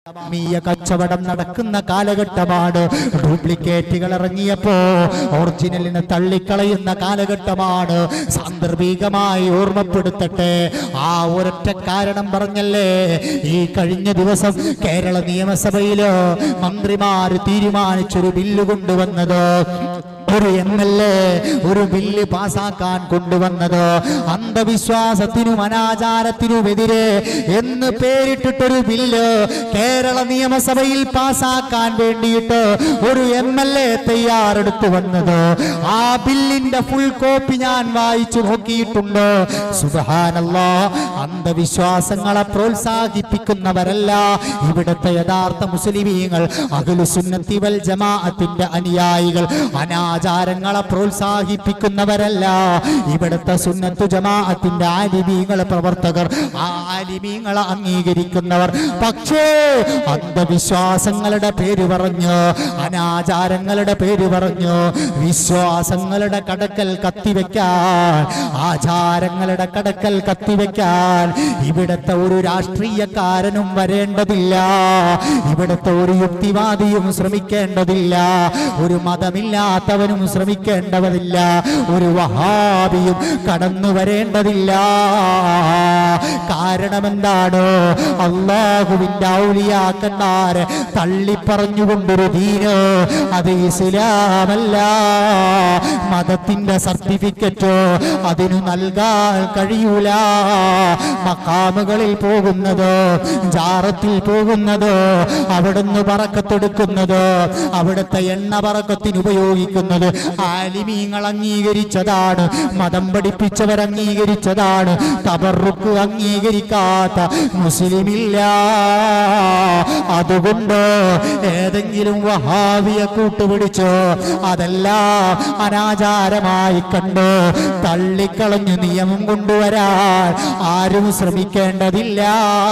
ആത്മീയ കച്ചവടം നടക്കുന്ന കാലഘട്ടമാണ് ഡ്യൂപ്ലിക്കേറ്റുകൾ ഇറങ്ങിയപ്പോ ഒറിജിനലിനെ തള്ളിക്കളയുന്ന കാലഘട്ടമാണ് സാന്ദർഭികമായി ഓർമ്മപ്പെടുത്തട്ടെ ആ ഒരൊറ്റ കാരണം പറഞ്ഞല്ലേ ഈ കഴിഞ്ഞ ദിവസം കേരള നിയമസഭയില് മന്ത്രിമാര് തീരുമാനിച്ചൊരു ബില്ല് കൊണ്ടുവന്നത് ഒരു എം എൽ എ ഒരു ബില്ല് പാസാക്കാൻ കൊണ്ടുവന്നത് അന്ധവിശ്വാസത്തിനും അനാചാരത്തിനുമെതിരെ എന്ന് പേരിട്ടിട്ടൊരു ബില്ല് കേരള നിയമസഭയിൽ പാസാക്കാൻ വേണ്ടിയിട്ട് ഒരു എം എൽ എ തയ്യാറെടുത്തു വന്നത് ആ ബില്ലിന്റെ ഫുൾ കോപ്പി ഞാൻ വായിച്ചു നോക്കിയിട്ടുണ്ട് സുബഹാനല്ലാ അന്ധവിശ്വാസങ്ങളെ പ്രോത്സാഹിപ്പിക്കുന്നവരല്ല ഇവിടുത്തെ യഥാർത്ഥ മുസ്ലിമീങ്ങൾ അഖിലുസുന്നത്തി വൽ ജമാഅത്തിന്റെ അനുയായികൾ അനാചാരങ്ങളെ പ്രോത്സാഹിപ്പിക്കുന്നവരല്ല ഇവിടുത്തെ സുന്നത്തു ജമാഅത്തിന്റെ ആലിമീങ്ങൾ പ്രവർത്തകർ ആ ആലിമീങ്ങളെ അംഗീകരിക്കുന്നവർ പക്ഷേ അന്ധവിശ്വാസങ്ങളുടെ പേര് പറഞ്ഞു അനാചാരങ്ങളുടെ പേര് പറഞ്ഞു വിശ്വാസങ്ങളുടെ കടക്കൽ കത്തിവെക്കാൻ ആചാരങ്ങളുടെ കടക്കൽ കത്തിവെക്കാൻ ഇവിടുത്തെ ഒരു രാഷ്ട്രീയക്കാരനും വരേണ്ടതില്ല ഇവിടുത്തെ ഒരു യുക്തിവാദിയും ശ്രമിക്കേണ്ടതില്ല ഒരു മതമില്ലാത്തവനും ശ്രമിക്കേണ്ടതില്ല ഒരു വഹാബിയും കടന്നു വരേണ്ടതില്ല കാരണം എന്താണ് അള്ളാഹുവിന്റെ ഔലിയാക്കന്മാരെ തള്ളിപ്പറഞ്ഞുകൊണ്ടൊരു ദീന് അത് ഇസ്ലാമല്ല മതത്തിന്റെ സർട്ടിഫിക്കറ്റോ അതിനു നൽകാൻ കഴിയൂല മക്കാമുകളിൽ പോകുന്നത് ജാറത്തിൽ പോകുന്നത് അവിടുന്ന് പറക്കത്തെടുക്കുന്നത് അവിടുത്തെ എണ്ണ പറക്കത്തിന് ഉപയോഗിക്കുന്നത് ആലിമീങ്ങൾ അംഗീകരിച്ചതാണ് മതം പഠിപ്പിച്ചവർ അംഗീകരിച്ചതാണ് തബറുക്ക് അംഗീകരിക്കാത്ത മുസ്ലിമില്ല അതുകൊണ്ട് ഏതെങ്കിലും വഹാവിയെ കൂട്ടുപിടിച്ചോ അതെല്ലാം അനാചാരമായി കണ്ട് തള്ളിക്കളഞ്ഞ് നിയമം കൊണ്ടുവരാൻ ആരും ശ്രമിക്കേണ്ടതില്ല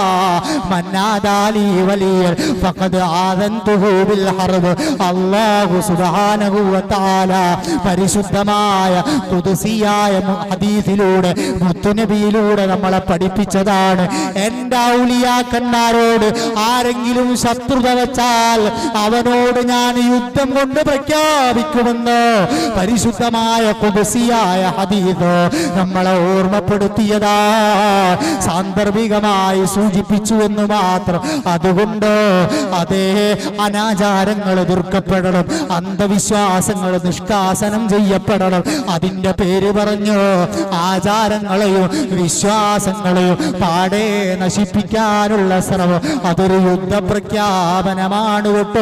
മന്നാദാലി വലിയ ഫഖദ് ആദൻതുഹു ബിൽ ഹർബ് അല്ലാഹു സുബ്ഹാനഹു വ തആല പരിശുദ്ധമായ ഖുദ്സിയായ മു- ഹദീസിലൂടെ മുത്തുനബിയിലൂടെ നമ്മളെ പഠിപ്പിച്ചതാണ് എൻ്റെ ഔലിയാക്കന്മാരോട് ആരെങ്കിലും ശത്രുത വെച്ചാൽ അവനോട് ഞാൻ യുദ്ധം കൊണ്ട് പ്രഖ്യാപിക്കുമെന്ന് പരിശുദ്ധമായ കുബസിയായ ഹദീദ് നമ്മളെ ഓർമ്മപ്പെടുത്തിയതാ സാന്ദർഭികമായി സൂചിപ്പിച്ചു എന്ന് മാത്രം അതുകൊണ്ട് അതേ അനാചാരങ്ങൾ എതിർക്കപ്പെടണം അന്ധവിശ്വാസങ്ങൾ നിഷ്കാസനം ചെയ്യപ്പെടണം അതിന്റെ പേര് പറഞ്ഞു ആചാരങ്ങളെയും വിശ്വാസങ്ങളെയും പാടെ നശിപ്പിക്കാനുള്ള ശ്രമം അതൊരു യുദ്ധപ്രഖ്യാപനമാണ് കേട്ടോ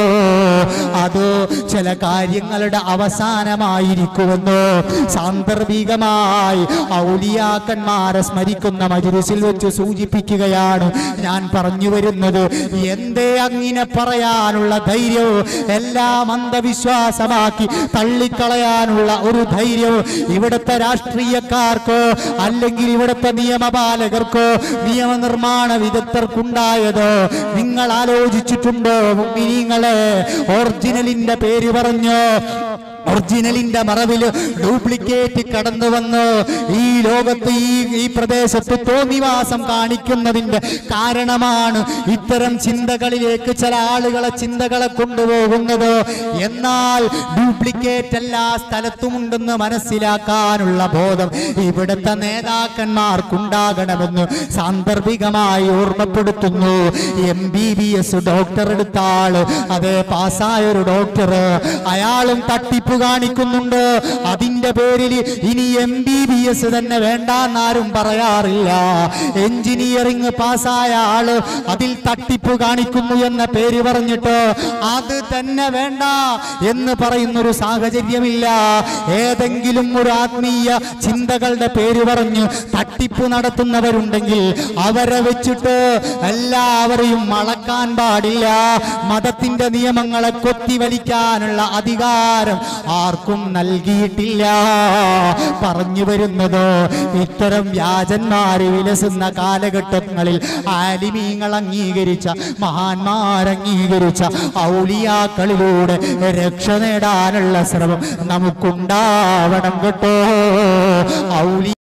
അത് ചില കാര്യങ്ങളുടെ അവസാനമായിരിക്കുമെന്ന് സാന്ദർഭികമായി ഔലിയാക്കന്മാരെ സ്മരിക്കുന്ന മജിലിസിൽ വെച്ച് സൂചിപ്പിക്കുകയാണ് ഞാൻ പറഞ്ഞു വരുന്നത് എന്തേ അങ്ങനെ പറയാനുള്ള ധൈര്യവും എല്ലാം അന്ധവിശ്വാസമാക്കി തള്ളിക്കളയാനുള്ള ഒരു ധൈര്യവും ഇവിടുത്തെ രാഷ്ട്രീയക്കാർക്കോ അല്ലെങ്കിൽ ഇവിടുത്തെ നിയമപാലകർക്കോ നിയമനിർമ്മാണ വിദഗ്ധർക്കുണ്ടായതോ നിങ്ങൾ ആലോചിച്ചിട്ടുണ്ടോ മുഅ്മിനീങ്ങളെ ഒറിജിനലിന്റെ പേര് പറഞ്ഞു ഒറിജിനലിന്റെ മറവിൽ ഡ്യൂപ്ലിക്കേറ്റ് കടന്നു വന്ന് ഈ ലോകത്ത് ഈ ഈ പ്രദേശത്ത് തോന്നിവാസം കാണിക്കുന്നതിന്റെ കാരണമാണ് ഇത്തരം ചിന്തകളിലേക്ക് ചില ആളുകളെ ചിന്തകളെ കൊണ്ടുപോകുന്നത് എന്നാൽ ഡ്യൂപ്ലിക്കേറ്റ് എല്ലാ സ്ഥലത്തുമുണ്ടെന്ന് മനസ്സിലാക്കാനുള്ള ബോധം ഇവിടുത്തെ നേതാക്കന്മാർക്കുണ്ടാകണമെന്ന് സാന്ദർഭികമായി ഓർമ്മപ്പെടുത്തുന്നു M B B S doctor എടുത്ത ആള് അതേ പാസ്സായ ഒരു ഡോക്ടർ അയാളും തട്ടിപ്പ് കാണിക്കുന്നുണ്ട് അതിന്റെ പേരിൽ ഇനി എം ബി ബി എസ് തന്നെ വേണ്ടാന്നാരും പറയാറില്ല എഞ്ചിനീയറിംഗ് പാസ്സായ ആള് അതിൽ തട്ടിപ്പ് കാണിക്കുന്നു എന്ന പേര് പറഞ്ഞിട്ട് അത് തന്നെ വേണ്ട എന്ന് പറയുന്നൊരു സാഹചര്യമില്ല ഏതെങ്കിലും ഒരു ആത്മീയ ചിന്തകളുടെ പേര് പറഞ്ഞ് തട്ടിപ്പ് നടത്തുന്നവരുണ്ടെങ്കിൽ അവരെ വെച്ചിട്ട് എല്ലാവരെയും മളക്കാൻ പാടില്ല മതത്തിന്റെ നിയമങ്ങളെ കൊത്തിവലിക്കാനുള്ള അധികാരം ആർക്കും നൽകിയിട്ടില്ല പറഞ്ഞു വരുന്നത് ഇത്തരം വ്യാജന്മാര് വിലസുന്ന കാലഘട്ടങ്ങളിൽ ആലിമീങ്ങൾ അംഗീകരിച്ച മഹാന്മാർ അംഗീകരിച്ച ഔലിയാക്കളിലൂടെ രക്ഷ നേടാനുള്ള ശ്രമം നമുക്കുണ്ടാവണം കേട്ടോ ഔലി